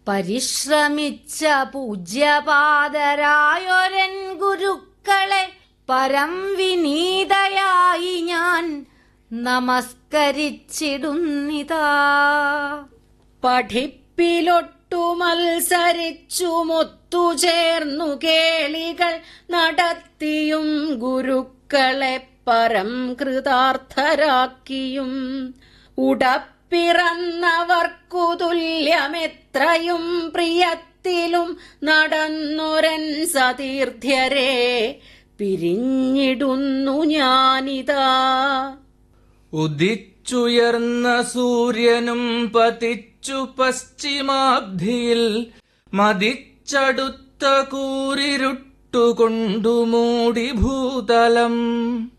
പരിശ്രമിച്ച പൂജ്യപാദരായൊരൻ ഗുരുക്കളെ പരം വിനീതയായി ഞാൻ നമസ്കരിച്ചിടുന്നിതാ പഠിപ്പിലൊട്ടു മത്സരിച്ചുമൊത്തുചേർന്നു കേളികൾ നടത്തിയും ഗുരുക്കളെ പരം കൃതാർത്ഥരാക്കിയും ഉടപ്പിറന്നവർക്കു തുല്യമെത്രയും പ്രിയത്തിലും നടന്നൊരൻ സതീർത്ഥ്യരെ പിരിഞ്ഞിടുന്നു ഞാനിതാ ഉദിച്ചുയർന്ന സൂര്യനും പതിച്ചു പശ്ചിമാബ്ധിയിൽ മതിച്ചടുത്ത കൂരിരുട്ടുകൊണ്ടു മൂടി ഭൂതലം